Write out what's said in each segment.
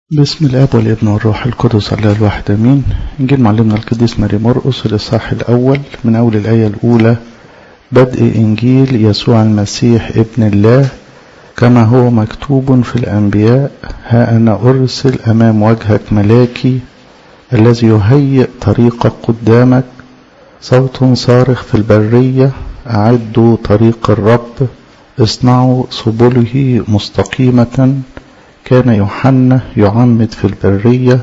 بسم الاب والابن والروح القدس الله الواحد امين انجيل معلمنا القديس ماري مرقس الاصحاح الاول من اول الايه الاولى بدء انجيل يسوع المسيح ابن الله كما هو مكتوب في الانبياء ها انا ارسل امام وجهك ملاكي الذي يهيئ طريقك قدامك صوت صارخ في البريه اعدوا طريق الرب اصنعوا سبله مستقيمه كان يوحنا يعمد في البرية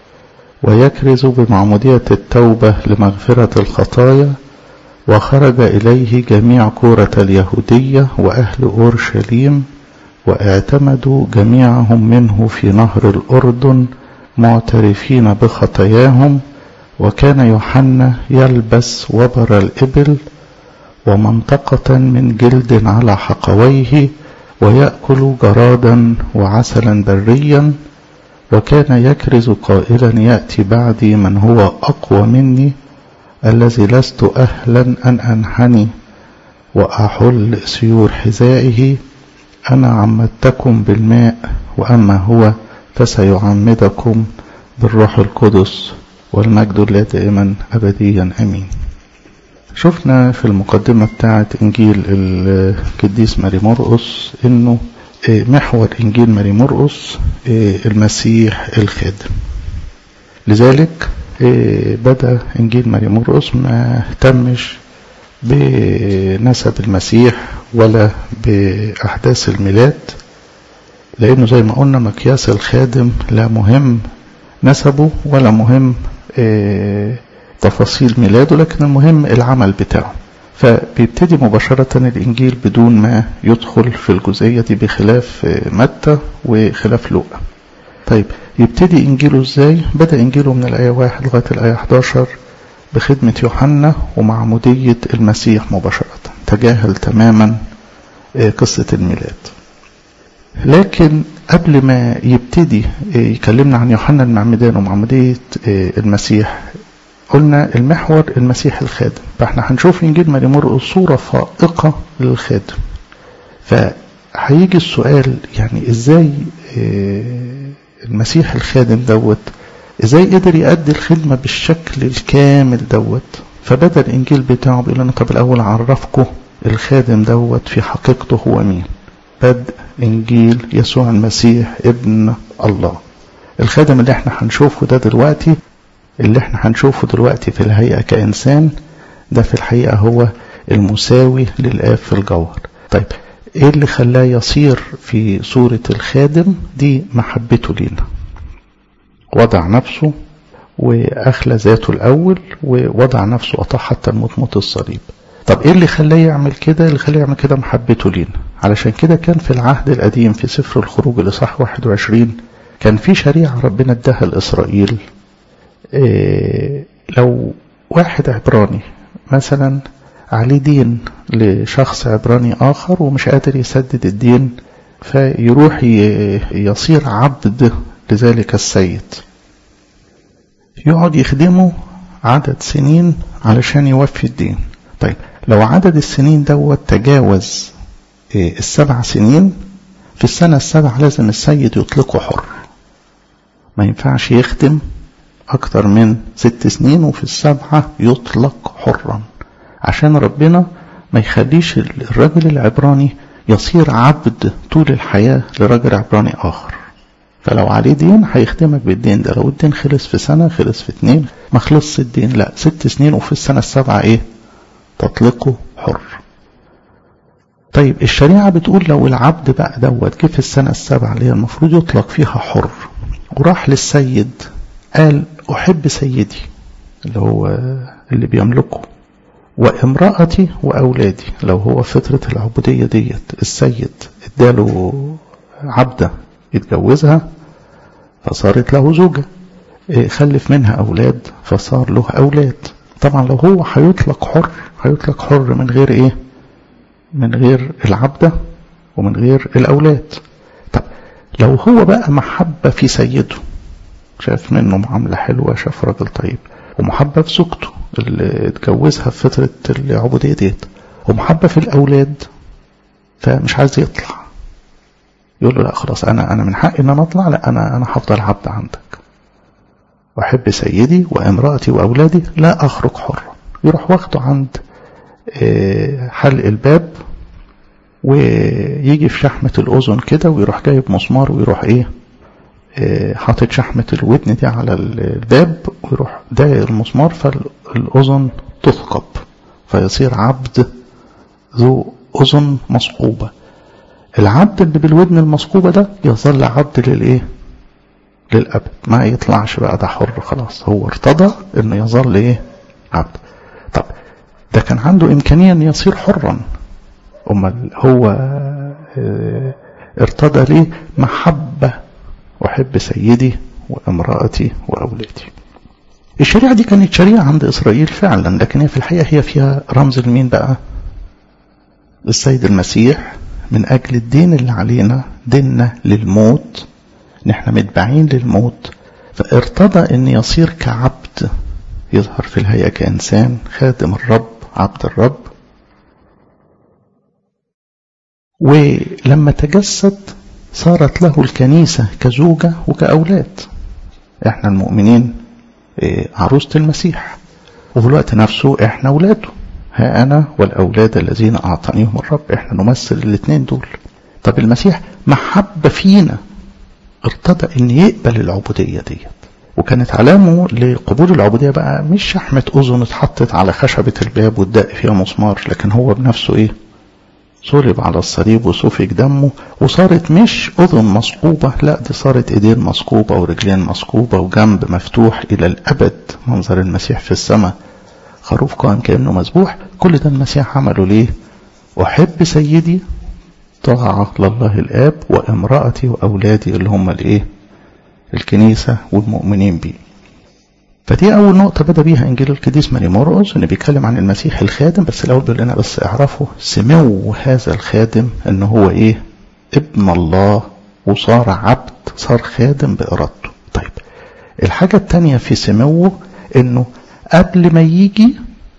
ويكرز بمعمودية التوبة لمغفرة الخطايا وخرج إليه جميع كورة اليهودية وأهل أورشليم واعتمدوا جميعهم منه في نهر الأردن معترفين بخطاياهم وكان يوحنا يلبس وبر الإبل ومنطقة من جلد على حقويه ويأكل جرادا وعسلا بريا وكان يكرز قائلا يأتي بعدي من هو أقوى مني الذي لست أهلا أن أنحني وأحل سيور حذائه أنا عمدتكم بالماء وأما هو فسيعمدكم بالروح القدس والمجد لا دائما أبديا أمين شفنا في المقدمة بتاعة إنجيل القديس ماري مرقس إنه محور إنجيل ماري مرقس المسيح الخادم لذلك بدأ إنجيل ماري مرقس ما اهتمش بنسب المسيح ولا بأحداث الميلاد لأنه زي ما قلنا مقياس الخادم لا مهم نسبه ولا مهم تفاصيل ميلاده لكن المهم العمل بتاعه فبيبتدي مباشرة الإنجيل بدون ما يدخل في الجزئية دي بخلاف متى وخلاف لوقا طيب يبتدي إنجيله إزاي بدأ إنجيله من الآية 1 لغاية الآية 11 بخدمة يوحنا ومعمودية المسيح مباشرة تجاهل تماما قصة الميلاد لكن قبل ما يبتدي يكلمنا عن يوحنا المعمدان ومعمودية المسيح قلنا المحور المسيح الخادم فاحنا هنشوف انجيل ماري مرقس صوره فائقه للخادم فهيجي السؤال يعني ازاي المسيح الخادم دوت ازاي قدر يؤدي الخدمه بالشكل الكامل دوت فبدا الانجيل بتاعه بيقول لنا طب الاول اعرفكم الخادم دوت في حقيقته هو مين بدء انجيل يسوع المسيح ابن الله الخادم اللي احنا هنشوفه ده دلوقتي اللي احنا هنشوفه دلوقتي في الهيئة كإنسان ده في الحقيقة هو المساوي للآب في الجوهر طيب ايه اللي خلاه يصير في صورة الخادم دي محبته لينا وضع نفسه وأخلى ذاته الأول ووضع نفسه وطاع حتى الموت موت الصليب طب ايه اللي خلاه يعمل كده اللي خلاه يعمل كده محبته لينا علشان كده كان في العهد القديم في سفر الخروج الإصحاح 21 كان في شريعة ربنا اداها لإسرائيل إيه لو واحد عبراني مثلا عليه دين لشخص عبراني آخر ومش قادر يسدد الدين فيروح يصير عبد لذلك السيد يقعد يخدمه عدد سنين علشان يوفي الدين طيب لو عدد السنين دوت تجاوز إيه السبع سنين في السنة السابعة لازم السيد يطلقه حر ما ينفعش يخدم أكتر من ست سنين وفي السبعة يطلق حرا عشان ربنا ما يخليش الرجل العبراني يصير عبد طول الحياة لرجل عبراني آخر فلو عليه دين هيخدمك بالدين ده لو الدين خلص في سنة خلص في اتنين ما خلصش الدين لا ست سنين وفي السنة السابعة ايه تطلقه حر طيب الشريعة بتقول لو العبد بقى دوت جه في السنة السابعة اللي هي المفروض يطلق فيها حر وراح للسيد قال أحب سيدي اللي هو اللي بيملكه وامرأتي وأولادي لو هو فترة العبودية ديت السيد اداله عبدة يتجوزها فصارت له زوجة خلف منها أولاد فصار له أولاد طبعا لو هو هيطلق حر هيطلق حر من غير ايه من غير العبدة ومن غير الأولاد طب لو هو بقى محبة في سيده شاف منه معاملة حلوة شاف راجل طيب ومحبة في زوجته اللي اتجوزها في فترة العبودية ديت ومحبة في الأولاد فمش عايز يطلع يقول له لا خلاص انا انا من حقي ان انا اطلع لا انا انا هفضل عبد عندك واحب سيدي وامرأتي واولادي لا اخرج حرا يروح واخده عند حلق الباب ويجي في شحمة الأذن كده ويروح جايب مسمار ويروح إيه حاطط شحمة الودن دي على الباب ويروح داير المسمار فالأذن تثقب فيصير عبد ذو أذن مثقوبة العبد اللي بالودن المثقوبة ده يظل عبد للإيه؟ للأبد ما يطلعش بقى ده حر خلاص هو ارتضى إنه يظل إيه؟ عبد طب ده كان عنده إمكانية أن يصير حرا أمال هو ارتضى ليه محبة أحب سيدي وامرأتي وأولادي الشريعة دي كانت شريعة عند إسرائيل فعلا لكن هي في الحقيقة هي فيها رمز لمين بقى السيد المسيح من أجل الدين اللي علينا ديننا للموت نحن متبعين للموت فارتضى أن يصير كعبد يظهر في الهيئة كإنسان خادم الرب عبد الرب ولما تجسد صارت له الكنيسة كزوجة وكأولاد احنا المؤمنين عروسة المسيح وفي الوقت نفسه احنا اولاده ها انا والاولاد الذين اعطانيهم الرب احنا نمثل الاثنين دول طب المسيح محب فينا ارتضى ان يقبل العبودية ديت وكانت علامه لقبول العبودية بقى مش شحمة أذن اتحطت على خشبة الباب واتدق فيها مسمار لكن هو بنفسه إيه صلب على الصليب وسفك دمه وصارت مش أذن مثقوبة لا دي صارت إيدين مثقوبة ورجلين مثقوبة وجنب مفتوح إلى الأبد منظر المسيح في السماء خروف قائم كأنه مذبوح كل ده المسيح عمله ليه أحب سيدي طاعة لله الآب وامرأتي وأولادي اللي هم الإيه الكنيسة والمؤمنين بيه فدي أول نقطة بدأ بيها إنجيل القديس ماري مرقس إنه بيتكلم عن المسيح الخادم بس الأول بيقول لنا بس اعرفوا سمو هذا الخادم إن هو إيه ابن الله وصار عبد صار خادم بإرادته طيب الحاجة التانية في سموه إنه قبل ما يجي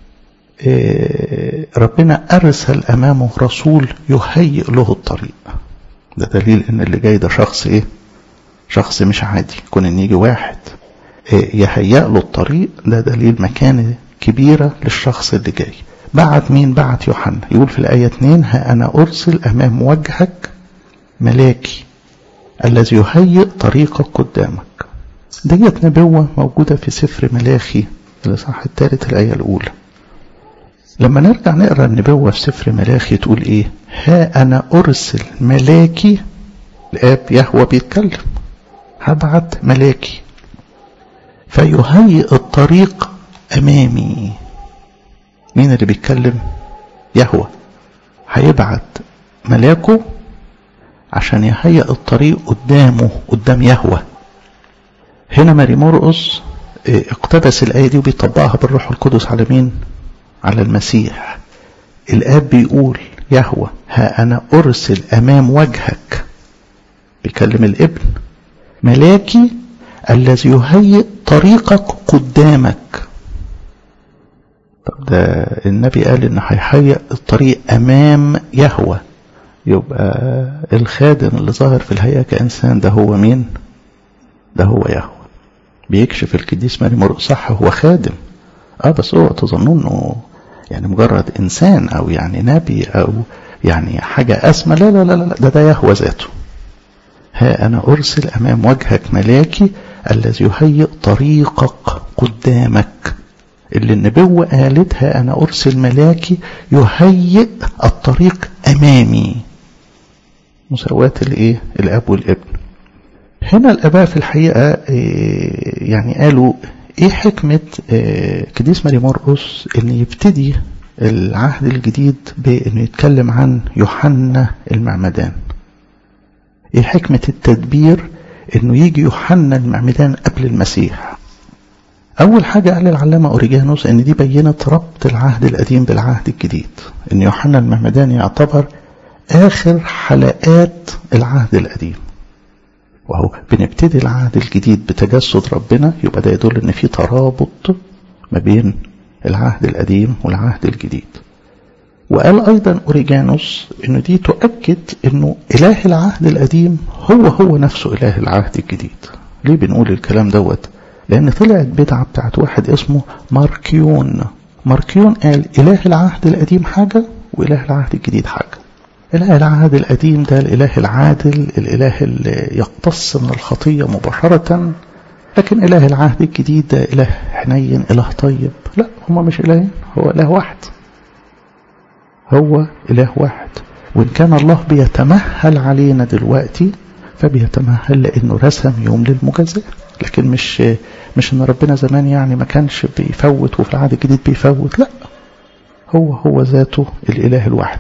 إيه ربنا أرسل أمامه رسول يهيئ له الطريق ده دليل إن اللي جاي ده شخص إيه شخص مش عادي يكون ان يجي واحد يهيأ له الطريق ده دليل مكانة كبيرة للشخص اللي جاي بعت مين بعت يوحنا يقول في الآية 2 ها أنا أرسل أمام وجهك ملاكي الذي يهيئ طريقك قدامك ديت نبوة موجودة في سفر ملاخي الإصحاح الثالث الآية الأولى لما نرجع نقرا النبوة في سفر ملاخي تقول إيه ها أنا أرسل ملاكي الآب يهوى بيتكلم هبعت ملاكي فيهيئ الطريق أمامي مين اللي بيتكلم يهوى هيبعت ملاكه عشان يهيئ الطريق قدامه قدام يهوى هنا ماري مرقس اقتبس الآية دي وبيطبقها بالروح القدس على مين على المسيح الآب بيقول يهوى ها أنا أرسل أمام وجهك بيكلم الابن ملاكي الذي يهيئ طريقك قدامك طب ده النبي قال ان هيهيئ الطريق امام يهوى يبقى الخادم اللي ظاهر في الهيئة كإنسان ده هو مين ده هو يهوى بيكشف القديس ماري مرقس صح هو خادم اه بس هو تظنون انه يعني مجرد انسان او يعني نبي او يعني حاجة اسمى لا لا لا لا ده ده يهوى ذاته ها أنا أرسل أمام وجهك ملاكي الذي يهيئ طريقك قدامك اللي النبوة قالت ها أنا أرسل ملاكي يهيئ الطريق أمامي مساواة الإيه الأب والابن هنا الآباء في الحقيقة يعني قالوا إيه حكمة قديس ماري مرقس إن يبتدي العهد الجديد بإنه يتكلم عن يوحنا المعمدان ايه حكمة التدبير انه يجي يوحنا المعمدان قبل المسيح اول حاجة قال العلامة اوريجانوس ان دي بينت ربط العهد القديم بالعهد الجديد ان يوحنا المعمدان يعتبر اخر حلقات العهد القديم وهو بنبتدي العهد الجديد بتجسد ربنا يبقى ده يدل ان في ترابط ما بين العهد القديم والعهد الجديد وقال أيضا أوريجانوس إنه دي تؤكد إنه إله العهد القديم هو هو نفسه إله العهد الجديد ليه بنقول الكلام دوت لأن طلعت بدعة بتاعت واحد اسمه ماركيون ماركيون قال إله العهد القديم حاجة وإله العهد الجديد حاجة إله العهد القديم ده الإله العادل الإله اللي يقتص من الخطية مباشرة لكن إله العهد الجديد ده إله حنين إله طيب لا هما مش إلهين هو إله واحد هو إله واحد وإن كان الله بيتمهل علينا دلوقتي فبيتمهل لأنه رسم يوم للمجازاة لكن مش مش إن ربنا زمان يعني ما كانش بيفوت وفي العهد الجديد بيفوت لا هو هو ذاته الإله الواحد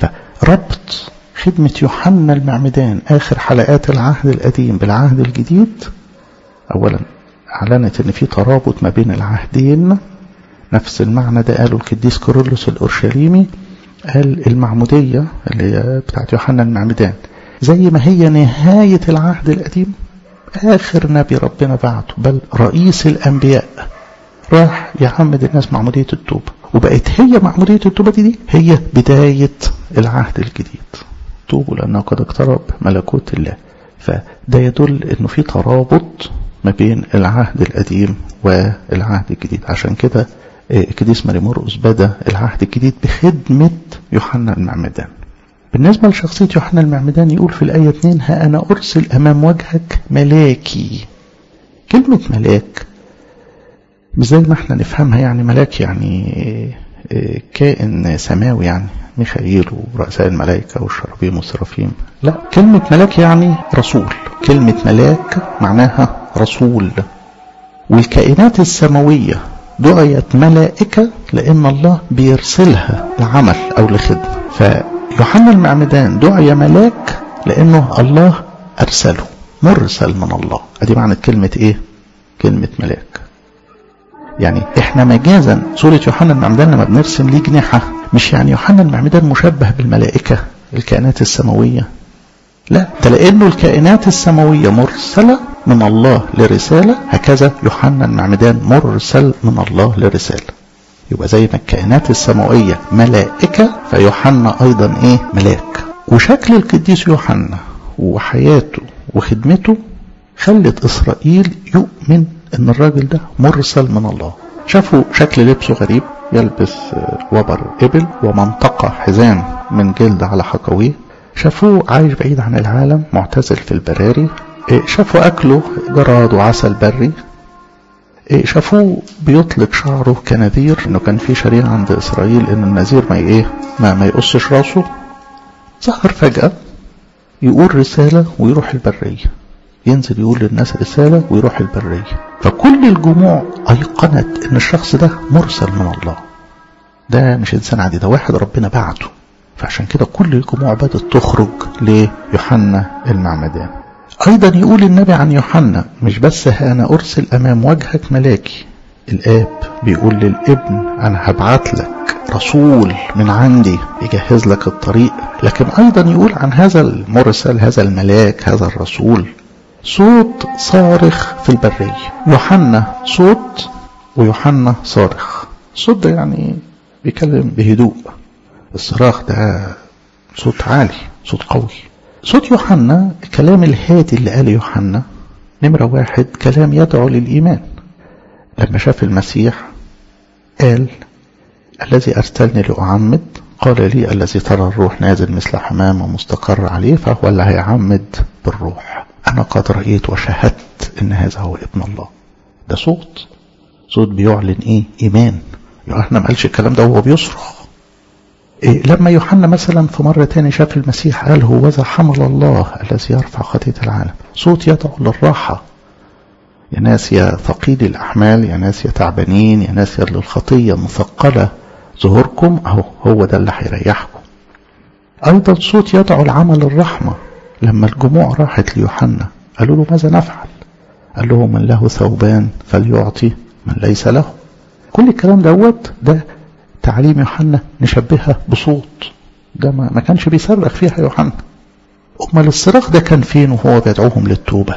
فربط خدمة يوحنا المعمدان آخر حلقات العهد القديم بالعهد الجديد أولا أعلنت أن في ترابط ما بين العهدين نفس المعنى ده قاله القديس كورولوس الأورشليمي قال المعمودية اللي هي بتاعت يوحنا المعمدان زي ما هي نهاية العهد القديم آخر نبي ربنا بعته بل رئيس الأنبياء راح يعمد الناس معمودية التوبة وبقت هي معمودية التوبة دي, دي هي بداية العهد الجديد توبوا لأنه قد اقترب ملكوت الله فده يدل أنه في ترابط ما بين العهد القديم والعهد الجديد عشان كده القديس ماري مرقس بدا العهد الجديد بخدمة يوحنا المعمدان بالنسبة لشخصية يوحنا المعمدان يقول في الآية 2 ها أنا أرسل أمام وجهك ملاكي كلمة ملاك مش زي ما احنا نفهمها يعني ملاك يعني كائن سماوي يعني ميخائيل ورؤساء الملائكة والشرابيم والسرافيم لا كلمة ملاك يعني رسول كلمة ملاك معناها رسول والكائنات السماوية دعيت ملائكة لأن الله بيرسلها لعمل أو لخدمة فيوحنا المعمدان دعي ملاك لأنه الله أرسله مرسل من الله أدي معنى كلمة إيه كلمة ملاك يعني إحنا مجازا سورة يوحنا المعمدان لما بنرسم ليه جناحة مش يعني يوحنا المعمدان مشبه بالملائكة الكائنات السماوية لا ده لأنه الكائنات السماوية مرسلة من الله لرسالة هكذا يوحنا المعمدان مرسل من الله لرسالة يبقى زي ما الكائنات السماوية ملائكة فيوحنا أيضا إيه ملاك وشكل القديس يوحنا وحياته وخدمته خلت إسرائيل يؤمن إن الراجل ده مرسل من الله شافوا شكل لبسه غريب يلبس وبر إبل ومنطقة حزام من جلد على حقويه شافوه عايش بعيد عن العالم معتزل في البراري شافوا أكله جراد وعسل بري شافوه بيطلق شعره كنذير انه كان في شريعة عند اسرائيل ان النذير ما ايه ما, ما يقصش راسه ظهر فجأة يقول رسالة ويروح البرية ينزل يقول للناس رسالة ويروح البرية فكل الجموع أيقنت ان الشخص ده مرسل من الله ده مش انسان عادي ده واحد ربنا بعته فعشان كده كل الجموع بدأت تخرج ليوحنا المعمدان أيضا يقول النبي عن يوحنا مش بس أنا أرسل أمام وجهك ملاكي الآب بيقول للابن أنا هبعت لك رسول من عندي يجهز لك الطريق لكن أيضا يقول عن هذا المرسل هذا الملاك هذا الرسول صوت صارخ في البرية يوحنا صوت ويوحنا صارخ صوت ده يعني بيكلم بهدوء الصراخ ده صوت عالي صوت قوي صوت يوحنا الكلام الهادي اللي قاله يوحنا نمرة واحد كلام يدعو للإيمان لما شاف المسيح قال الذي أرسلني لأعمد قال لي الذي ترى الروح نازل مثل حمام ومستقر عليه فهو اللي هيعمد بالروح أنا قد رأيت وشهدت إن هذا هو ابن الله ده صوت صوت بيعلن إيه إيمان يوحنا ما قالش الكلام ده وهو بيصرخ إيه لما يوحنا مثلا في مرة تاني شاف المسيح قال هو ذا حمل الله الذي يرفع خطية العالم صوت يدعو للراحة يا ناس يا ثقيل الأحمال يا ناس يا تعبانين يا ناس يا للخطية مثقلة ظهوركم أهو هو ده اللي هيريحكم أيضا صوت يدعو لعمل الرحمة لما الجموع راحت ليوحنا قالوا له ماذا نفعل قال لهم من له ثوبان فليعطي من ليس له كل الكلام دوت ده تعليم يوحنا نشبهها بصوت ده ما, ما كانش بيصرخ فيها يوحنا امال الصراخ ده كان فين وهو بيدعوهم للتوبه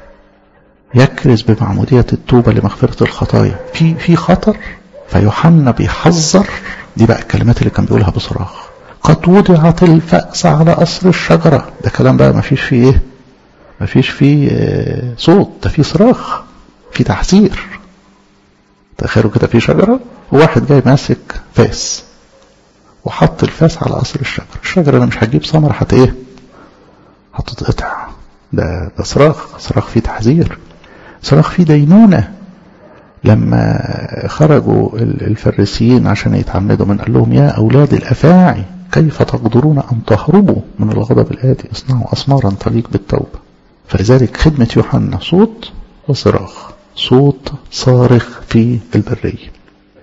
يكرز بمعمودية التوبة لمغفرة الخطايا في في خطر فيوحنا بيحذر دي بقى الكلمات اللي كان بيقولها بصراخ قد وضعت الفأس على قصر الشجرة ده كلام بقى ما فيش فيه ايه ما فيش فيه اه صوت ده فيه صراخ في تحذير تخيلوا كده في شجرة وواحد جاي ماسك فاس وحط الفاس على قصر الشجرة الشجرة اللي مش هتجيب ثمرة هت ايه هتتقطع ده ده صراخ صراخ فيه تحذير صراخ فيه دينونة لما خرجوا الفريسيين عشان يتعمدوا من قال لهم يا أولاد الأفاعي كيف تقدرون أن تهربوا من الغضب الآتي اصنعوا أسمارا تليق بالتوبة فلذلك خدمة يوحنا صوت وصراخ صوت صارخ في البرية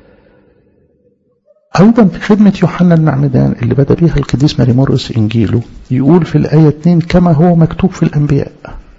أيضا في خدمة يوحنا المعمدان اللي بدأ بيها القديس ماري مرقس إنجيله يقول في الآية 2 كما هو مكتوب في الأنبياء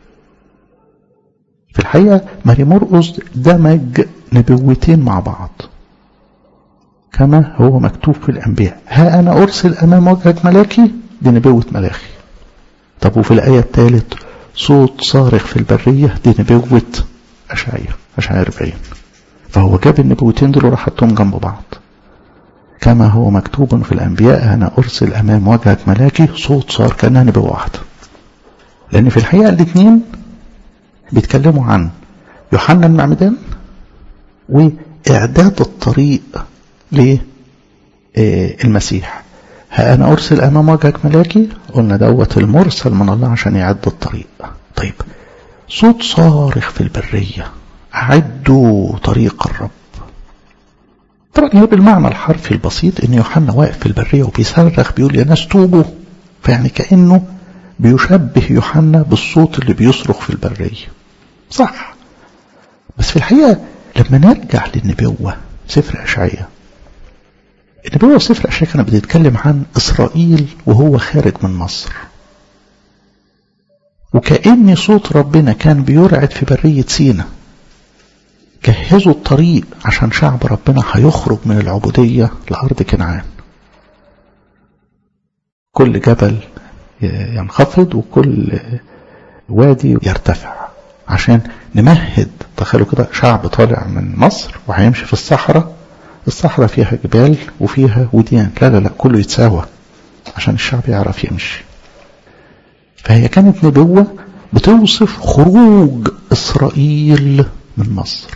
في الحقيقة ماري مرقس دمج نبوتين مع بعض كما هو مكتوب في الأنبياء ها أنا أرسل أمام وجهك ملاكي دي نبوة ملاخي طب وفي الآية الثالث صوت صارخ في البرية دي نبوة أشعية أشعية 40 فهو جاب النبوتين دول وراح حطهم جنب بعض كما هو مكتوب في الأنبياء أنا أرسل أمام وجهك ملاكي صوت صار كأنها نبوة واحدة لأن في الحقيقة الاثنين بيتكلموا عن يوحنا المعمدان وإعداد الطريق للمسيح ها أنا أرسل أمام وجهك ملاكي قلنا دوت المرسل من الله عشان يعد الطريق طيب صوت صارخ في البرية أعدوا طريق الرب طبعا هي بالمعنى الحرفي البسيط ان يوحنا واقف في البريه وبيصرخ بيقول يا ناس توبوا فيعني كانه بيشبه يوحنا بالصوت اللي بيصرخ في البريه صح بس في الحقيقه لما نرجع للنبوه سفر اشعياء النبوه في سفر اشعياء كانت بتتكلم عن اسرائيل وهو خارج من مصر وكأن صوت ربنا كان بيرعد في برية سينا جهزوا الطريق عشان شعب ربنا هيخرج من العبودية لأرض كنعان كل جبل ينخفض وكل وادي يرتفع عشان نمهد تخيلوا كده شعب طالع من مصر وهيمشي في الصحراء الصحراء فيها جبال وفيها وديان لا لا لا كله يتساوى عشان الشعب يعرف يمشي فهي كانت نبوة بتوصف خروج إسرائيل من مصر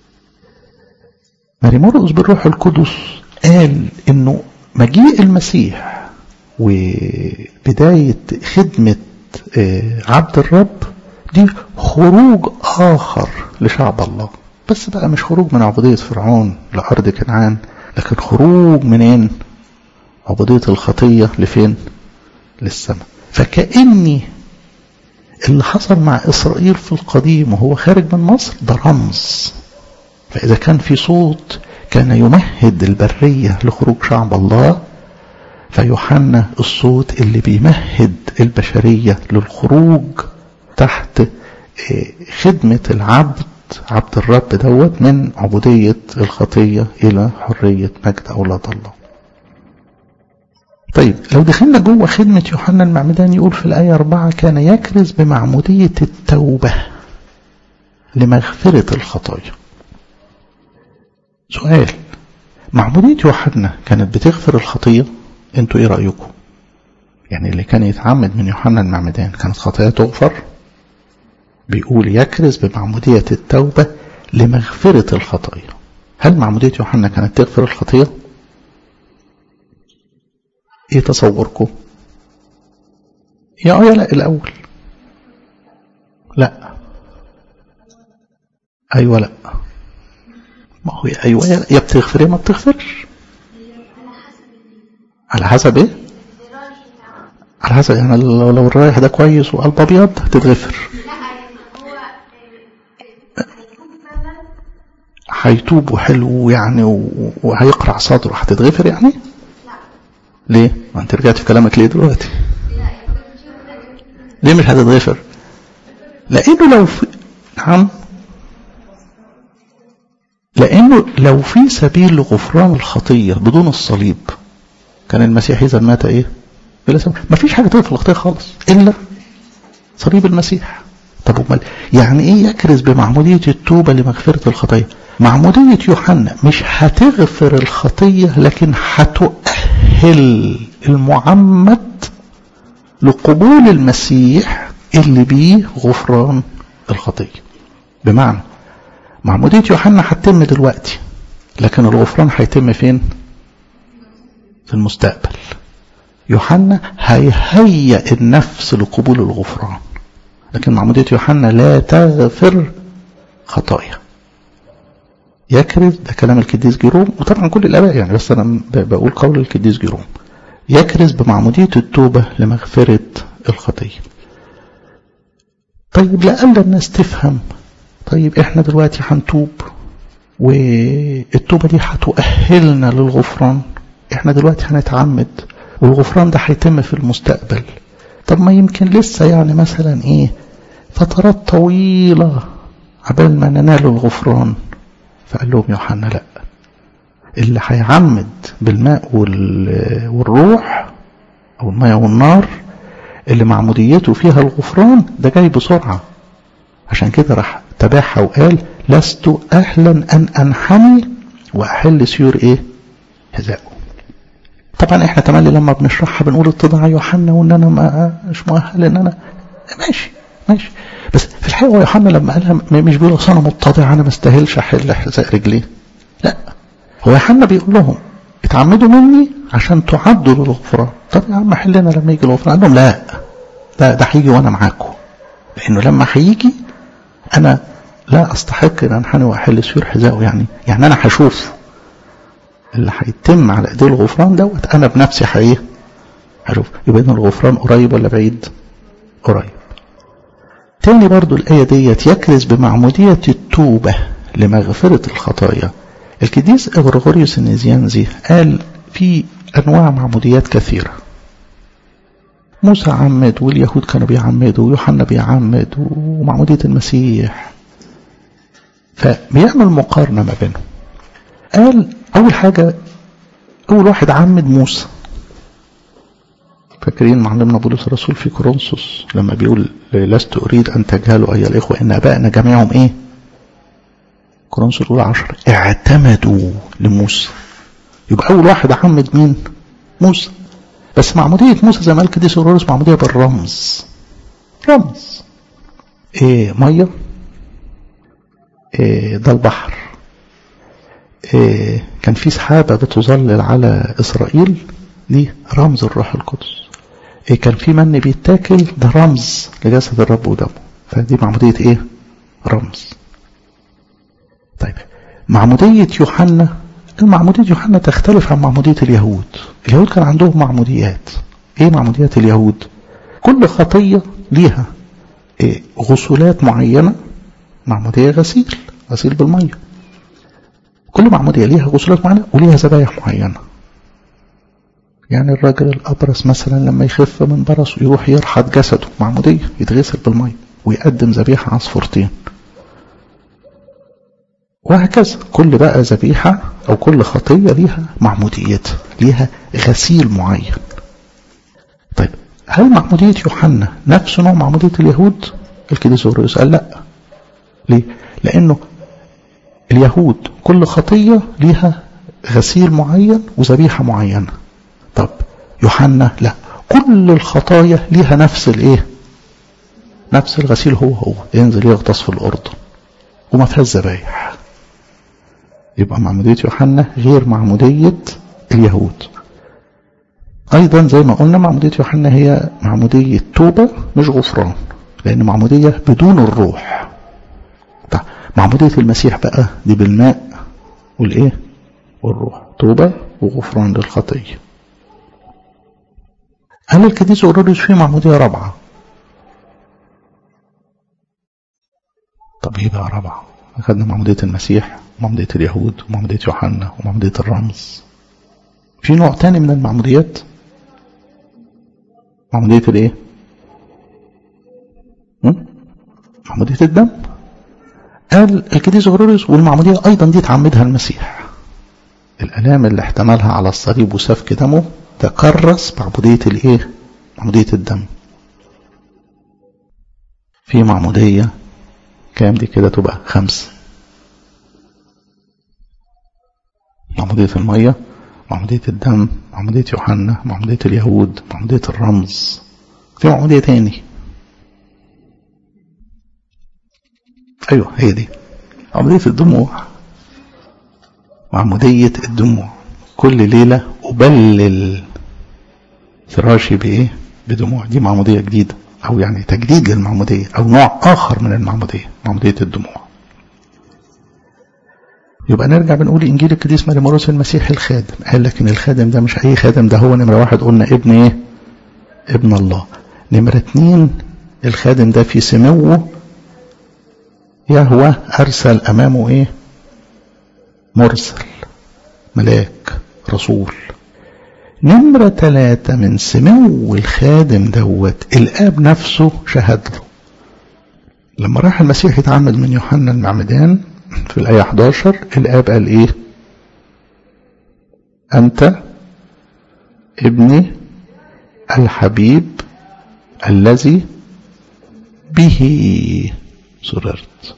ماري مرقس بالروح القدس قال انه مجيء المسيح وبداية خدمة عبد الرب دي خروج آخر لشعب الله بس بقى مش خروج من عبودية فرعون لأرض كنعان لكن خروج منين عبودية الخطية لفين للسماء فكأني اللي حصل مع إسرائيل في القديم وهو خارج من مصر ده رمز فإذا كان في صوت كان يمهد البرية لخروج شعب الله فيوحنا الصوت اللي بيمهد البشرية للخروج تحت خدمة العبد عبد الرب دوت من عبودية الخطية إلى حرية مجد أولاد الله طيب لو دخلنا جوه خدمة يوحنا المعمدان يقول في الآية أربعة كان يكرز بمعمودية التوبة لمغفرة الخطايا سؤال معمودية يوحنا كانت بتغفر الخطية انتوا ايه رأيكم يعني اللي كان يتعمد من يوحنا المعمدان كانت خطايا تغفر بيقول يكرز بمعمودية التوبة لمغفرة الخطايا هل معمودية يوحنا كانت تغفر الخطية ايه تصوركم يا اه يا لا الاول لا ايوه لا ما هو ايوه يا بتغفر يا ما بتغفرش على حسب ايه على حسب يعني لو, لو الرايح ده كويس وقلب ابيض هتتغفر هيتوب وحلو يعني وهيقرع صدره هتتغفر يعني ليه ما انت رجعت في كلامك ليه دلوقتي ليه مش هتتغفر لانه لو في نعم لانه لو في سبيل لغفران الخطيه بدون الصليب كان المسيح اذا مات ايه بلا سبب ما فيش حاجه تغفر الخطيه خالص الا صليب المسيح طب امال يعني ايه يكرز بمعموديه التوبه لمغفره الخطيه معمودية يوحنا مش هتغفر الخطية لكن هتؤهل المعمد لقبول المسيح اللي بيه غفران الخطية بمعنى معمودية يوحنا هتتم دلوقتي لكن الغفران هيتم فين في المستقبل يوحنا هيهيئ النفس لقبول الغفران لكن معمودية يوحنا لا تغفر خطايا يكرز ده كلام القديس جيروم وطبعا كل الاباء يعني بس انا بقول قول القديس جيروم يكرز بمعمودية التوبة لمغفرة الخطية طيب لألا الناس تفهم طيب احنا دلوقتي هنتوب والتوبة دي هتؤهلنا للغفران احنا دلوقتي هنتعمد والغفران ده هيتم في المستقبل طب ما يمكن لسه يعني مثلا ايه فترات طويلة عبال ما ننال الغفران فقال لهم يوحنا لا اللي هيعمد بالماء والروح او الماء والنار اللي معموديته فيها الغفران ده جاي بسرعة عشان كده راح تبعها وقال لست اهلا ان انحني واحل سيور ايه حذائه طبعا احنا تملي لما بنشرحها بنقول اتضاع يوحنا وان انا ما مش مؤهل ان انا ماشي ماشي بس في الحقيقه يوحنا لما قالها مش بيقول اصل انا متضع انا ما استاهلش احل حذاء رجليه لا هو يوحنا بيقول لهم اتعمدوا مني عشان تعدوا للغفران طب يا عم حلنا لما يجي الغفران قال لهم لا ده ده هيجي وانا معاكم لانه لما هيجي انا لا استحق ان انحني واحل سيور حذائه يعني يعني انا هشوف اللي هيتم على ايديه الغفران دوت انا بنفسي حقيقي هشوف يبقى ان الغفران قريب ولا بعيد قريب تاني برضو الآية ديت يكرز بمعمودية التوبة لمغفرة الخطايا القديس غريغوريوس النزيانزي قال في أنواع معموديات كثيرة موسى عمد واليهود كانوا بيعمدوا ويوحنا بيعمد ومعمودية المسيح فبيعمل مقارنة ما بينهم قال أول حاجة أول واحد عمد موسى فاكرين معلمنا بولس الرسول في كورنثوس لما بيقول لست أريد أن تجهلوا أيها الإخوة إن أبائنا جميعهم إيه؟ كورنثوس الأولى عشر اعتمدوا لموسى يبقى أول واحد عمد مين؟ موسى بس معمودية موسى زي ما قال كديس أورورس معمودية بالرمز رمز إيه مية إيه ده البحر إيه كان في سحابة بتظلل على إسرائيل دي رمز الروح القدس إيه كان في من بيتاكل ده رمز لجسد الرب ودمه فدي معمودية ايه رمز طيب معمودية يوحنا المعمودية يوحنا تختلف عن معمودية اليهود اليهود كان عندهم معموديات ايه معموديات اليهود كل خطية ليها إيه غسولات معينة معمودية غسيل غسيل بالمية كل معمودية ليها غسولات معينة وليها ذبايح معينة يعني الراجل الأبرص مثلا لما يخف من برص يروح يرحض جسده معمودية يتغسل بالمية ويقدم ذبيحة عصفورتين وهكذا كل بقى ذبيحة أو كل خطية ليها معموديتها ليها غسيل معين طيب هل معمودية يوحنا نفس نوع معمودية اليهود الكنيسة أوريوس قال لا ليه لأنه اليهود كل خطية ليها غسيل معين وذبيحة معينة طب يوحنا لا كل الخطايا ليها نفس الايه نفس الغسيل هو هو ينزل يغطس في الأردن وما فيهاش ذبايح يبقى معمودية يوحنا غير معمودية اليهود أيضا زي ما قلنا معمودية يوحنا هي معمودية توبة مش غفران لأن معمودية بدون الروح طيب معمودية المسيح بقى دي بالماء والإيه والروح توبة وغفران للخطية هل الكنيسة أوروريوس فيه معمودية رابعة طب ايه بقى رابعة أخذنا معمودية المسيح ومعمودية اليهود ومعمودية يوحنا ومعمودية الرمز في نوع تاني من المعموديات معمودية الايه معمودية الدم قال الكنيس غروريوس والمعمودية أيضا دي تعمدها المسيح الآلام اللي احتملها على الصليب وسفك دمه تكرس معمودية الايه معمودية الدم في معمودية كام دي كده تبقى خمسة معمودية المية معمودية الدم معمودية يوحنا معمودية اليهود معمودية الرمز في معمودية تاني ايوه هي دي معمودية الدموع معمودية الدموع كل ليلة أبلل فراشي بإيه؟ بدموع دي معمودية جديدة أو يعني تجديد للمعمودية أو نوع آخر من المعمودية معمودية الدموع يبقى نرجع بنقول إنجيل القديس مريموروس المسيح الخادم قال لكن الخادم ده مش أي خادم ده هو نمرة واحد قلنا ابن إيه؟ ابن الله نمرة اتنين الخادم ده في سموه يهوى أرسل أمامه إيه؟ مرسل ملاك رسول نمرة ثلاثة من سمو الخادم دوت الآب نفسه شهد له لما راح المسيح يتعمد من يوحنا المعمدان في الآية 11 الآب قال إيه أنت ابني الحبيب الذي به سررت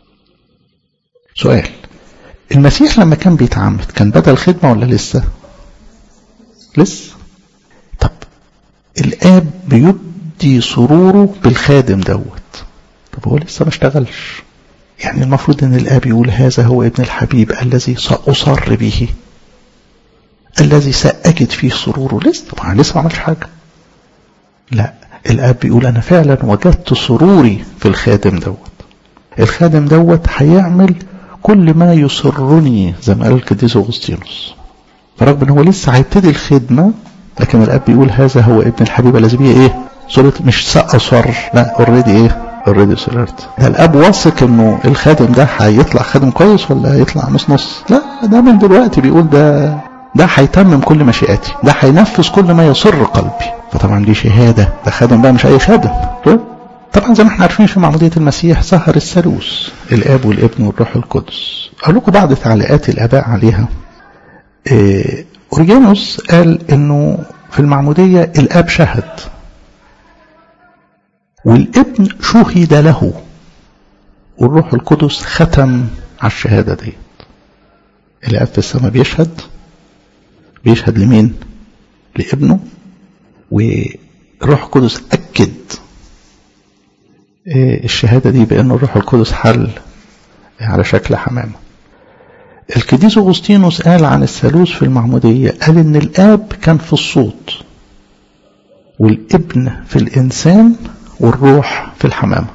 سؤال المسيح لما كان بيتعمد كان بدأ الخدمة ولا لسه لسه طب الآب بيبدي سروره بالخادم دوت طب هو لسه ما اشتغلش يعني المفروض ان الآب يقول هذا هو ابن الحبيب الذي سأصر به الذي سأجد فيه سروره لسه طبعا لسه ما عملش حاجة لا الآب بيقول أنا فعلا وجدت سروري في الخادم دوت الخادم دوت هيعمل كل ما يسرني زي ما قال القديس اغسطينوس فرغم ان هو لسه هيبتدي الخدمه لكن الاب بيقول هذا هو ابن الحبيب الذي به ايه؟ صورة مش سأصر لا اوريدي ايه؟ اوريدي سررت ده الاب واثق انه الخادم ده هيطلع خادم كويس ولا هيطلع نص نص لا ده من دلوقتي بيقول ده ده هيتمم كل مشيئتي ده هينفذ كل ما يسر قلبي فطبعا دي شهاده ده خادم بقى مش اي خادم طبعا زي ما احنا عارفين في معمودية المسيح ظهر الثالوث الاب والابن والروح القدس اقول لكم بعض تعليقات الاباء عليها إيه اوريجانوس قال انه في المعمودية الاب شهد والابن شهد له والروح القدس ختم على الشهادة دي الاب في السماء بيشهد بيشهد لمين لابنه والروح القدس اكد الشهادة دي بأن الروح القدس حل على شكل حمامة القديس أغسطينوس قال عن الثالوث في المعمودية قال إن الآب كان في الصوت والابن في الإنسان والروح في الحمامة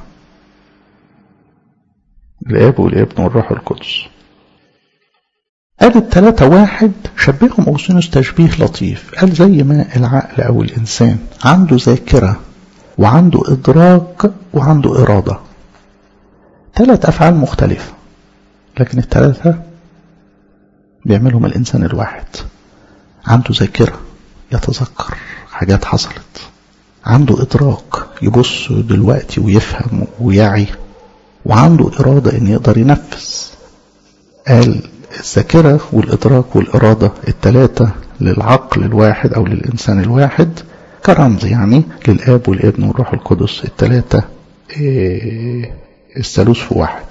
الآب والابن والروح القدس قال التلاتة واحد شبههم أغسطينوس تشبيه لطيف قال زي ما العقل أو الإنسان عنده ذاكرة وعنده إدراك وعنده إرادة ثلاث أفعال مختلفة لكن الثلاثة بيعملهم الإنسان الواحد عنده ذاكرة يتذكر حاجات حصلت عنده إدراك يبص دلوقتي ويفهم ويعي وعنده إرادة إن يقدر ينفذ قال الذاكرة والإدراك والإرادة الثلاثة للعقل الواحد أو للإنسان الواحد كرمز يعني للآب والابن والروح القدس الثلاثة إيه الثالوث في واحد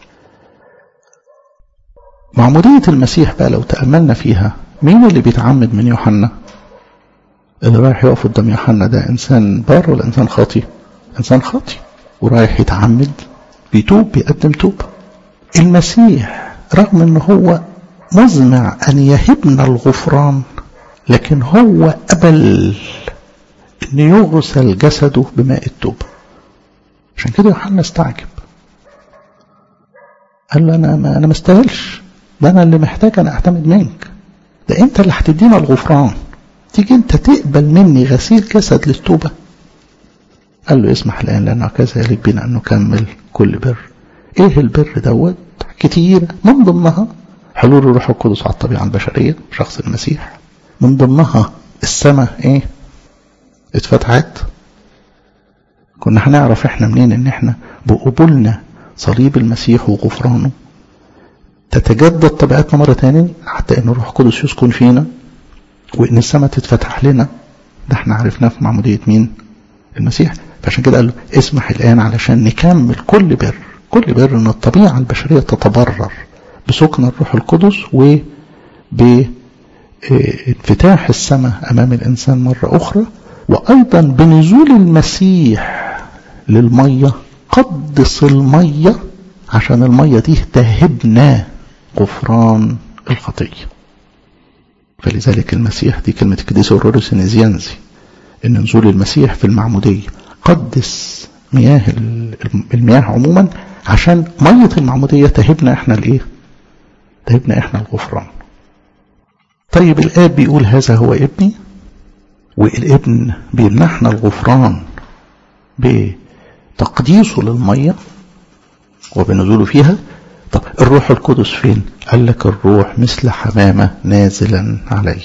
معمودية المسيح بقى لو تأملنا فيها مين اللي بيتعمد من يوحنا اللي رايح يقف قدام يوحنا ده إنسان بار ولا إنسان خاطي إنسان خاطي ورايح يتعمد بيتوب بيقدم توبة المسيح رغم ان هو مزمع ان يهبنا الغفران لكن هو قبل ان يغسل جسده بماء التوبة عشان كده يوحنا استعجب قال له انا ما انا ما استاهلش ده انا اللي محتاج انا اعتمد منك ده انت اللي هتدينا الغفران تيجي انت تقبل مني غسيل جسد للتوبة قال له اسمح الان لانه كذلك بنا ان نكمل كل بر ايه البر دوت كتير من ضمنها حلول الروح القدس على الطبيعة البشرية شخص المسيح من ضمنها السماء ايه اتفتحت كنا هنعرف احنا منين ان احنا بقبولنا صليب المسيح وغفرانه تتجدد طبيعتنا مرة تاني حتى ان الروح القدس يسكن فينا وان السماء تتفتح لنا ده احنا عرفناه في معمودية مين المسيح فعشان كده قال له اسمح الان علشان نكمل كل بر كل بر ان الطبيعة البشرية تتبرر بسكن الروح القدس بانفتاح السماء أمام الإنسان مرة أخرى وأيضا بنزول المسيح للمية قدس المية عشان المية دي تهبنا غفران الخطية فلذلك المسيح دي كلمة القديس أوروريوس النزيانزي إن نزول المسيح في المعمودية قدس مياه المياه عموما عشان مية المعمودية تهبنا احنا الايه تهبنا احنا الغفران طيب الآب بيقول هذا هو ابني والابن بيمنحنا الغفران بتقديسه للمية وبنزوله فيها طب الروح القدس فين قال لك الروح مثل حمامة نازلا عليه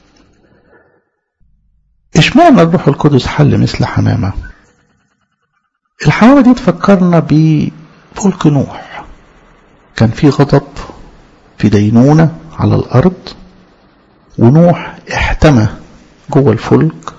اشمعنى الروح القدس حل مثل حمامة الحمامة دي تفكرنا بفلك نوح كان في غضب في دينونة على الأرض ونوح احتمى جوه الفلك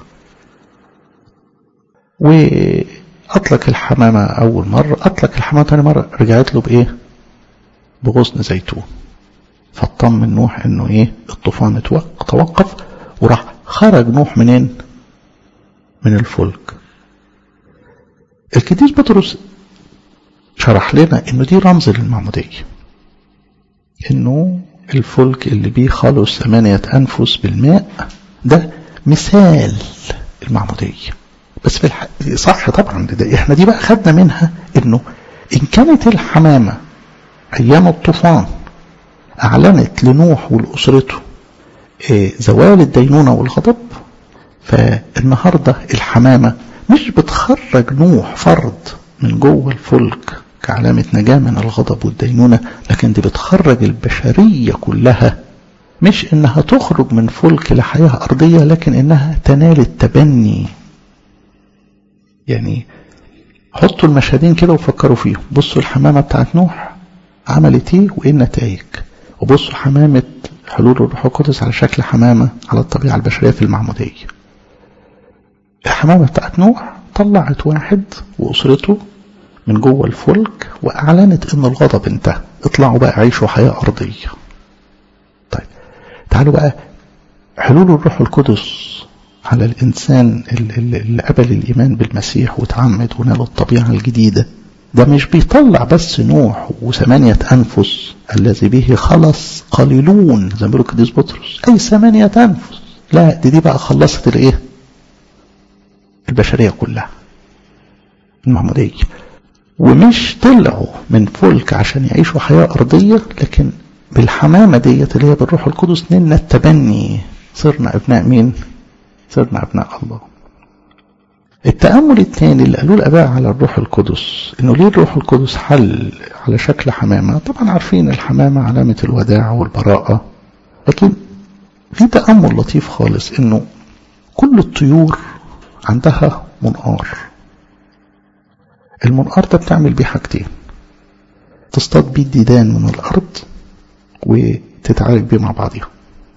وأطلق الحمامة أول مرة أطلق الحمامة تاني مرة رجعت له بإيه بغصن زيتون فاطمن نوح انه ايه الطوفان توقف وراح خرج نوح منين من الفلك القديس بطرس شرح لنا انه دي رمز للمعمودية انه الفلك اللي بيه خلص ثمانية انفس بالماء ده مثال المعمودية بس في الح... صح طبعا ده احنا دي بقى خدنا منها انه ان كانت الحمامة ايام الطوفان اعلنت لنوح ولاسرته زوال الدينونة والغضب فالنهاردة الحمامة مش بتخرج نوح فرد من جوه الفلك كعلامة نجاة من الغضب والدينونة لكن دي بتخرج البشرية كلها مش انها تخرج من فلك لحياة ارضية لكن انها تنال التبني يعني حطوا المشهدين كده وفكروا فيهم بصوا الحمامة بتاعت نوح عملت ايه وايه النتائج وبصوا حمامة حلول الروح القدس على شكل حمامة على الطبيعة البشرية في المعمودية الحمامة بتاعت نوح طلعت واحد وأسرته من جوه الفلك وأعلنت إن الغضب انتهى اطلعوا بقى عيشوا حياة أرضية طيب تعالوا بقى حلول الروح القدس على الإنسان اللي قبل الإيمان بالمسيح وتعمد ونال الطبيعة الجديدة ده مش بيطلع بس نوح وثمانية أنفس الذي به خلص قليلون زي ما بيقول القديس بطرس أي ثمانية أنفس لا دي دي بقى خلصت الإيه؟ البشرية كلها المعمودية ومش طلعوا من فلك عشان يعيشوا حياة أرضية لكن بالحمامة ديت اللي هي بالروح القدس نلنا التبني صرنا أبناء مين؟ صرنا أبناء الله التأمل الثاني اللي قالوه الآباء على الروح القدس إنه ليه الروح القدس حل على شكل حمامة طبعا عارفين الحمامة علامة الوداع والبراءة لكن في تأمل لطيف خالص إنه كل الطيور عندها منقار المنقار ده بتعمل بيه حاجتين تصطاد بيه الديدان من الأرض وتتعالج بيه مع بعضها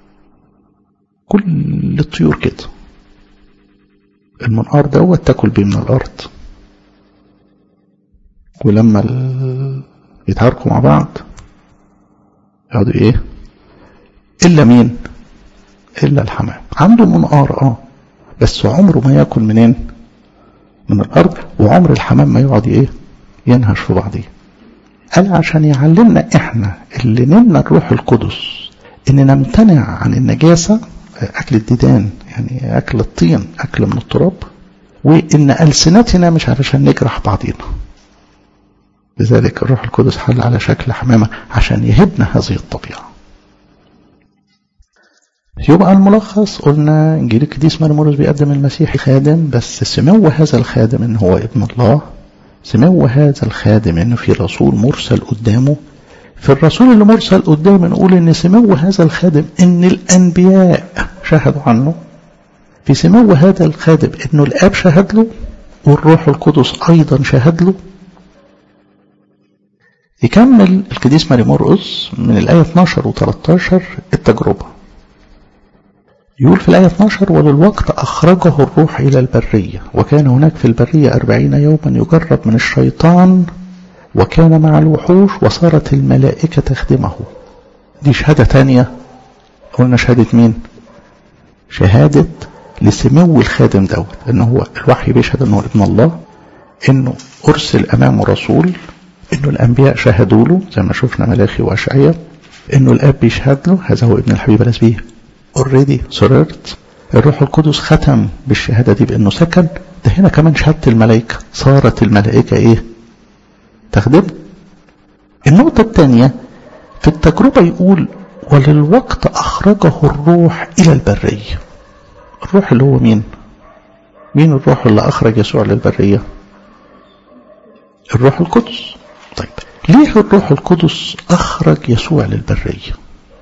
كل الطيور كده المنقار دوت تاكل بيه من الارض ولما ال... يتعاركوا مع بعض يقعدوا ايه الا مين الا الحمام عنده منقار اه بس عمره ما ياكل منين من الارض وعمر الحمام ما يقعد ايه ينهش في بعضيه قال عشان يعلمنا احنا اللي نلنا الروح القدس ان نمتنع عن النجاسه أكل الديدان يعني أكل الطين أكل من التراب وإن ألسنتنا مش علشان نجرح بعضنا لذلك الروح القدس حل على شكل حمامة عشان يهبنا هذه الطبيعة يبقى الملخص قلنا انجيل القديس مرمورس بيقدم المسيح خادم بس سمو هذا الخادم ان هو ابن الله سمو هذا الخادم انه في رسول مرسل قدامه في الرسول اللي مرسل قدام نقول ان سمو هذا الخادم ان الانبياء شهدوا عنه في سمو هذا الخادم انه الاب شهد له والروح القدس ايضا شهد له يكمل القديس ماري مرقس من الآية 12 و 13 التجربة يقول في الآية 12 وللوقت أخرجه الروح إلى البرية وكان هناك في البرية أربعين يوما يجرب من الشيطان وكان مع الوحوش وصارت الملائكة تخدمه دي شهادة تانية قلنا شهادة مين شهادة لسمو الخادم دوت ان هو الوحي بيشهد انه ابن الله انه ارسل امامه رسول انه الانبياء شهدوا له زي ما شفنا ملاخي واشعياء انه الاب بيشهد له هذا هو ابن الحبيب الذي به اوريدي سررت الروح القدس ختم بالشهادة دي بانه سكن ده هنا كمان شهادة الملائكة صارت الملائكة ايه تخدم النقطة الثانية في التجربة يقول وللوقت أخرجه الروح إلى البرية الروح اللي هو مين مين الروح اللي أخرج يسوع للبرية الروح القدس طيب ليه الروح القدس أخرج يسوع للبرية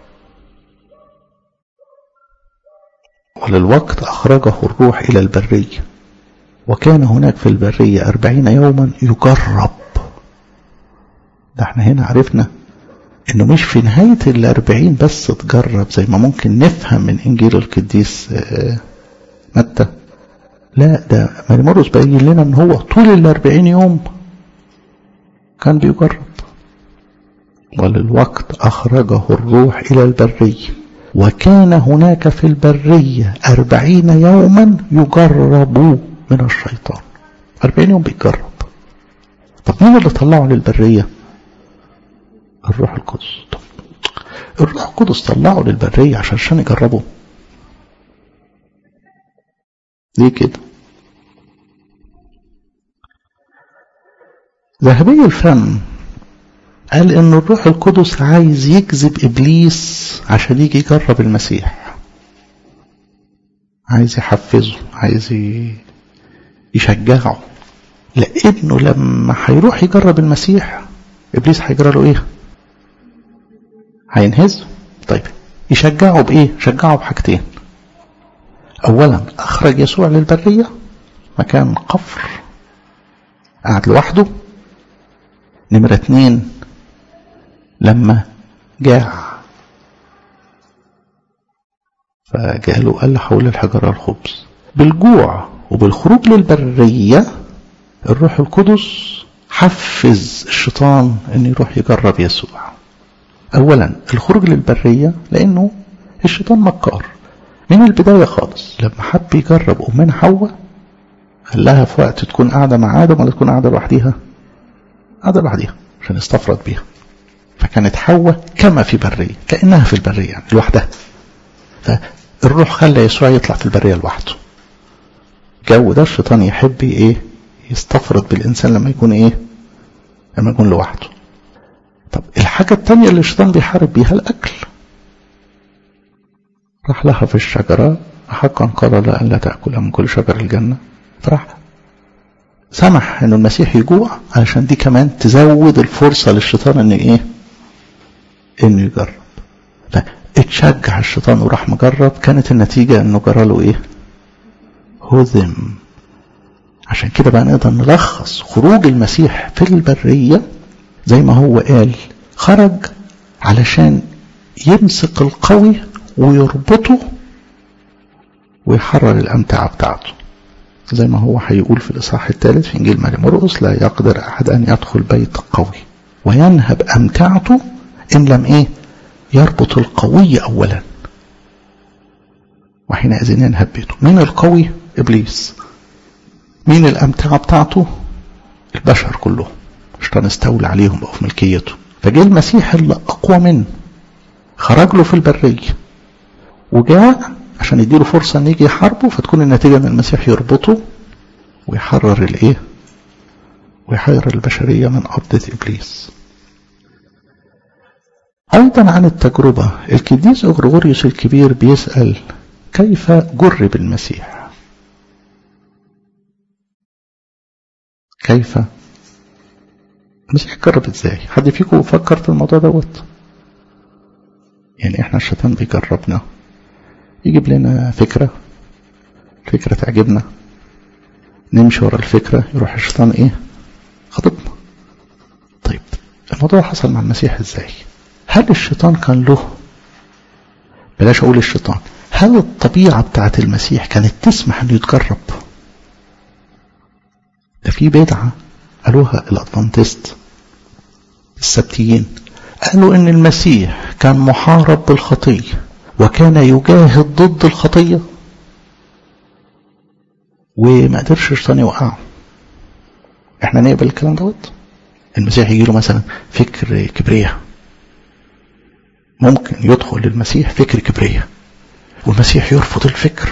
وللوقت أخرجه الروح إلى البرية وكان هناك في البرية أربعين يوما يجرب ده احنا هنا عرفنا انه مش في نهاية الاربعين بس تجرب زي ما ممكن نفهم من انجيل القديس متى لا ده مريمورس باين لنا ان هو طول الاربعين يوم كان بيجرب وللوقت اخرجه الروح الى البرية وكان هناك في البرية أربعين يوما يجرب من الشيطان أربعين يوم بيجرب طب مين اللي طلعه للبرية الروح القدس طب الروح القدس طلعه للبرية عشان عشان يجربه ليه كده ذهبي الفم قال ان الروح القدس عايز يجذب ابليس عشان يجي يجرب المسيح عايز يحفزه عايز يشجعه لانه لما هيروح يجرب المسيح ابليس هيجرى له ايه هينهزه طيب يشجعه بايه شجعه بحاجتين اولا اخرج يسوع للبريه مكان قفر قعد لوحده نمرة اتنين لما جاع فجاله قال حول الحجرة الخبز بالجوع وبالخروج للبرية الروح القدس حفز الشيطان ان يروح يجرب يسوع اولا الخروج للبرية لانه الشيطان مكار من البداية خالص لما حب يجرب امنا حواء قال لها في وقت تكون قاعدة مع ادم ولا تكون قاعدة لوحديها قاعدة لوحديها عشان يستفرد بيها فكانت حواء كما في برية كأنها في البرية يعني لوحدها فالروح خلى يسوع يطلع في البرية لوحده جو ده الشيطان يحب ايه يستفرد بالإنسان لما يكون إيه لما يكون لوحده طب الحاجة التانية اللي الشيطان بيحارب بيها الأكل راح لها في الشجرة حقا قال لا أن لا تأكل من كل شجر الجنة فراح سمح أن المسيح يجوع علشان دي كمان تزود الفرصة للشيطان أن إيه أنه يجرب فاتشجع الشيطان وراح مجرب كانت النتيجة أنه جرى له إيه هزم عشان كده بقى نقدر نلخص خروج المسيح في البرية زي ما هو قال خرج علشان يمسك القوي ويربطه ويحرر الأمتعة بتاعته زي ما هو هيقول في الإصحاح الثالث في إنجيل مريم مرقس لا يقدر أحد أن يدخل بيت قوي وينهب أمتعته إن لم إيه يربط القوي أولا وحينئذ ينهب بيته مين القوي إبليس مين الأمتعة بتاعته البشر كلهم الشيطان استولى عليهم بقوا في ملكيته فجاء المسيح اللي أقوى منه خرج له في البرية وجاء عشان يديله فرصة ان يجي يحاربه فتكون النتيجة ان المسيح يربطه ويحرر الايه ويحرر البشرية من قبضة ابليس ايضا عن التجربة القديس اغريغوريوس الكبير بيسأل كيف جرب المسيح كيف المسيح جرب ازاي حد فيكم فكر في الموضوع دوت يعني احنا الشيطان بيجربنا يجيب لنا فكرة فكرة تعجبنا نمشي ورا الفكرة يروح الشيطان ايه خطبنا طيب الموضوع حصل مع المسيح ازاي هل الشيطان كان له بلاش اقول الشيطان هل الطبيعة بتاعت المسيح كانت تسمح انه يتجرب ده في بدعة قالوها الادفانتست السبتيين قالوا ان المسيح كان محارب بالخطيه وكان يجاهد ضد الخطية وما قدرش الشيطان يوقعه احنا نقبل الكلام دوت المسيح يجي له مثلا فكر كبرياء ممكن يدخل للمسيح فكر كبرياء والمسيح يرفض الفكر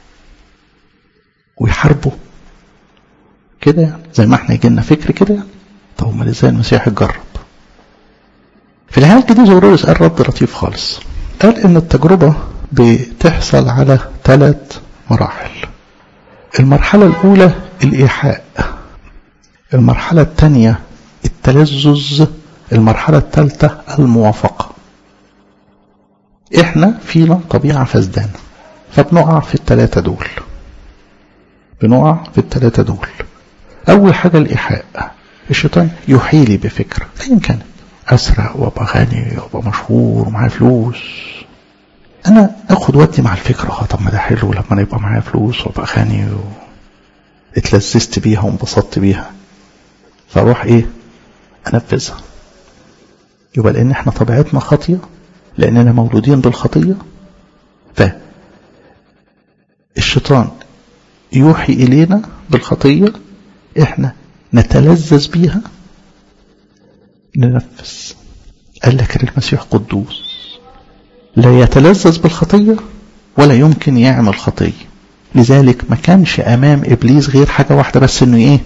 ويحاربه كده يعني زي ما احنا يجي لنا فكر كده يعني طب امال ازاي المسيح يتجرب في الحالة دي زورورس قال رد لطيف خالص قال ان التجربة بتحصل على ثلاث مراحل المرحلة الأولى الإيحاء المرحلة الثانية التلذذ المرحلة الثالثة الموافقة احنا فينا طبيعة فسدانة فبنقع في الثلاثة دول بنقع في الثلاثة دول أول حاجة الإيحاء الشيطان يحيلي بفكرة أيا كانت أسرق وأبقى غني وأبقى مشهور ومعايا فلوس أنا أخد ودي مع الفكرة اه طب ما ده حلو لما يبقى معايا فلوس وأبقى غني و... اتلذذت بيها وانبسطت بيها فأروح إيه أنفذها يبقى لأن إحنا طبيعتنا خاطية لأننا مولودين بالخطية فالشيطان يوحي إلينا بالخطية إحنا نتلذذ بيها ننفذ قال لك المسيح قدوس لا يتلذذ بالخطية ولا يمكن يعمل خطية لذلك ما كانش أمام إبليس غير حاجة واحدة بس إنه إيه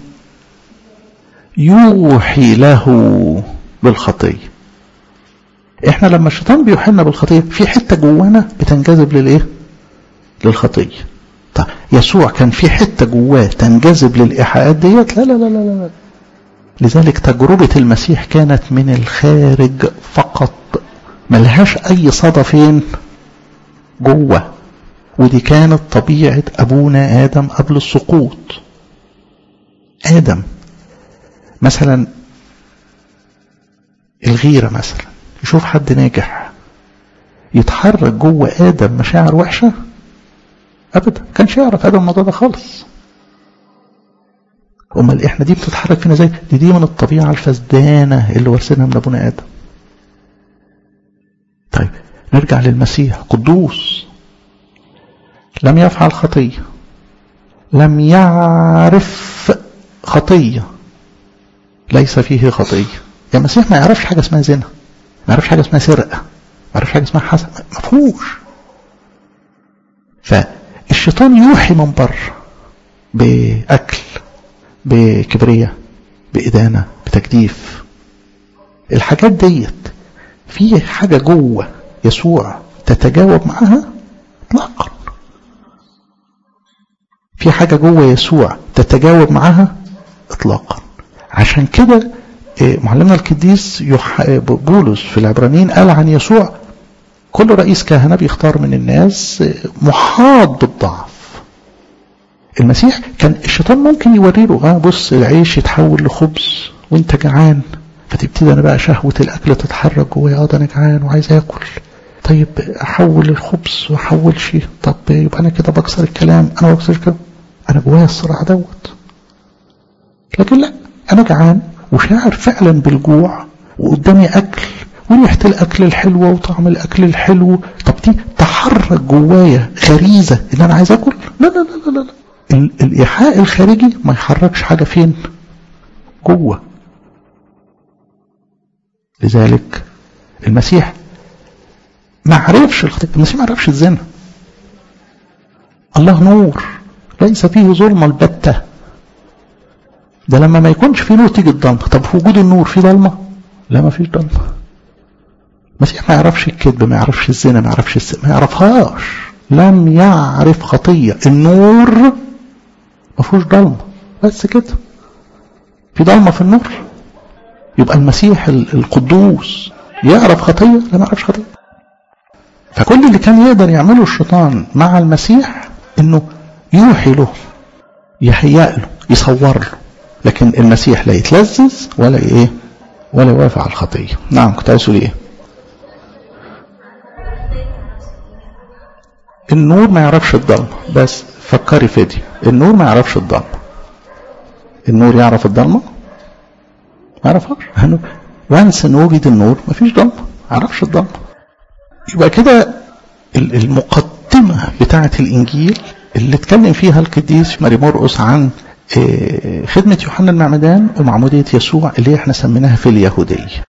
يوحي له بالخطية إحنا لما الشيطان بيوحينا بالخطية في حتة جوانا بتنجذب للإيه للخطية طب يسوع كان في حتة جواه تنجذب للإيحاءات ديت لا لا لا لا لا لذلك تجربة المسيح كانت من الخارج فقط ملهاش أي صدى فين جوه ودي كانت طبيعة أبونا آدم قبل السقوط آدم مثلا الغيرة مثلا يشوف حد ناجح يتحرك جوه آدم مشاعر وحشة أبدا كانش يعرف آدم الموضوع ده خالص أمال إحنا دي بتتحرك فينا زي دي دي من الطبيعة الفسدانة اللي ورثناها من أبونا آدم طيب نرجع للمسيح قدوس لم يفعل خطية لم يعرف خطية ليس فيه خطية يا المسيح ما يعرفش حاجة اسمها زنا ما يعرفش حاجة اسمها سرقة ما يعرفش حاجة اسمها حسن ما فيهوش فالشيطان يوحي من بره بأكل بكبرية بإدانة بتجديف الحاجات ديت في حاجة جوه يسوع تتجاوب معها اطلاقا في حاجة جوه يسوع تتجاوب معها اطلاقا عشان كده معلمنا القديس بولس في العبرانيين قال عن يسوع كل رئيس كهنة بيختار من الناس محاط بالضعف المسيح كان الشيطان ممكن يوري له اه بص العيش يتحول لخبز وانت جعان فتبتدي انا بقى شهوة الاكل تتحرك جوايا اه ده انا جعان وعايز اكل طيب احول الخبز واحول شيء طب يبقى انا كده بكسر الكلام انا ما بكسرش الكلام انا جوايا الصراع دوت لكن لا انا جعان وشاعر فعلا بالجوع وقدامي اكل وريحة الاكل الحلوة وطعم الاكل الحلو طب دي تحرك جوايا غريزة ان انا عايز اكل لا لا لا لا, لا. الإيحاء الخارجي ما يحركش حاجة فين جوه لذلك المسيح ما عرفش الخطيئة المسيح ما عرفش الزنا الله نور ليس فيه ظلمة البتة ده لما ما يكونش فيه نور تيجي الضلمة طب في وجود النور في ضلمة لا ما فيش ضلمة المسيح ما يعرفش الكذب ما يعرفش الزنا ما يعرفش الس... ما يعرفهاش لم يعرف خطية النور ما فيهوش ضلمة بس كده في ضلمة في النور يبقى المسيح القدوس يعرف خطية لا ما يعرفش خطية فكل اللي كان يقدر يعمله الشيطان مع المسيح انه يوحي له يهيأ له يصور له لكن المسيح لا يتلذذ ولا ايه ولا يوافق على الخطية نعم كنت عايز ايه النور ما يعرفش الضلمة بس فكري في دي النور ما يعرفش الضلمة النور يعرف الضلمة ما يعرفهاش وانس ان وجد النور ما فيش ضلمة ما يعرفش الضلمة يبقى كده المقدمة بتاعة الإنجيل اللي اتكلم فيها القديس ماري مرقس عن خدمة يوحنا المعمدان ومعمودية يسوع اللي احنا سميناها في اليهودية